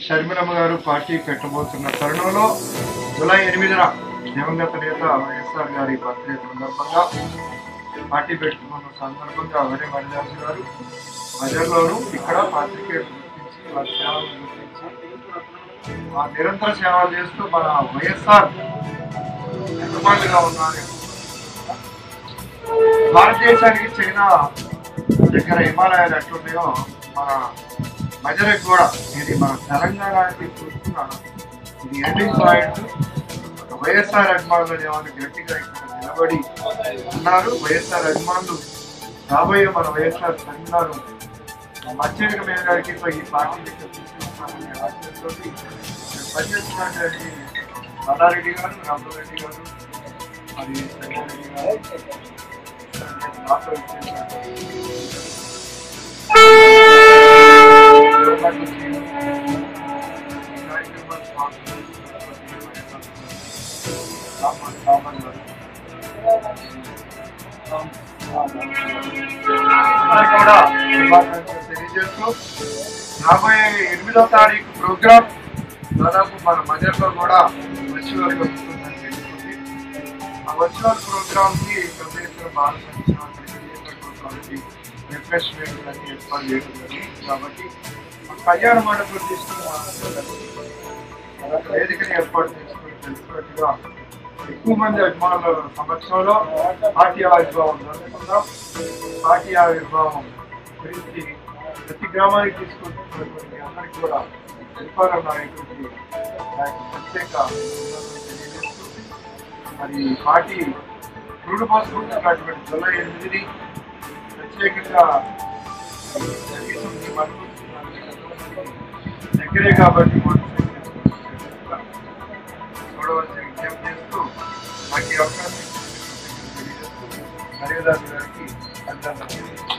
షర్మిలమ్మ గారు పార్టీ పెట్టబోతున్న తరుణంలో జూలై ఎనిమిదిన దివంగత నేత వైఎస్ఆర్ గారి బర్త్డే సందర్భంగా పార్టీ పెట్టుకున్న సందర్భంగా వరే మరిదాసు గారు ప్రజల్లోనూ ఇక్కడ పాత్రికేయులు గుర్తించి వారి సేవలు గుర్తించి ఆ నిరంతర సేవలు చేస్తూ మన వైఎస్ఆర్ అందుబాటుగా ఉన్నారు భారతదేశానికి చైనా దగ్గర హిమాలయాలు ఎట్లున్నాయో మన మజరకు కూడా ఇది మన తెలంగాణకి చూస్తున్న ఇది ఎండింగ్ పాయింట్ వైఎస్ఆర్ అభిమానులు అనేవాళ్ళు గట్టిగా ఇక్కడ నిలబడి ఉన్నారు వైఎస్ఆర్ అభిమానులు రాబోయే మన వైఎస్ఆర్ సంఘాలు మధ్యగా మేము గారికి ఈ పార్టీని తీసుకొస్తామనే ఆశయంతో పనిచేస్తున్నటువంటి మల్లారెడ్డి గారు రామరెడ్డి గారు మరి సంగారెడ్డి గారు నాతో ఇచ్చేసినటువంటి యోగాకి చేయడం, ఈ కార్యక్రమాన్ని స్పాన్సర్ చేసినటువంటి రామన్ రామన్ గారు అందరికీ కూడా శుభాకాంక్షలు తెలియజేస్తూ రాబోయే ఎనిమిదో తారీఖు ప్రోగ్రామ్ దాదాపు మన మధ్యలో కూడా వర్చువల్ గా ఉంటుందని తెలుస్తుంది ఆ వర్చువల్ ప్రోగ్రామ్ కి ప్రదేశం భారత సంక్షేమానికి రిఫ్రెష్మెంట్ అని ఏర్పాటు చేయడం జరిగింది కాబట్టి ఆ కళ్యాణ మండపం తీసుకున్న వేదికని ఏర్పాటు చేసుకుని తెలిసినట్టుగా ఎక్కువ మంది అభిమానుల సమక్షంలో పార్టీ ఆవిర్భావం జరుపుకుందాం పార్టీ ఆవిర్భావం గురించి ప్రతి గ్రామానికి తీసుకుంటున్నటువంటి అందరికీ కూడా పరిపాలన నాయకుడికి నా యొక్క ప్రత్యేక అభినందనలు తెలియజేస్తూ మరి పార్టీ రూడు పోసుకుంటున్నటువంటి జూలై ఎనిమిదిని ప్రత్యేకంగా కనీసం ఈ మనకు దగ్గరే కాబట్టి మోటివేట్ చేసుకుంటున్నట్టుగా చూడవలసిన విజ్ఞప్తి చేస్తూ నాకు ఈ అవకాశం ఇచ్చినందుకు తెలియజేస్తూ హరిదాస్ గారికి అభినందనలు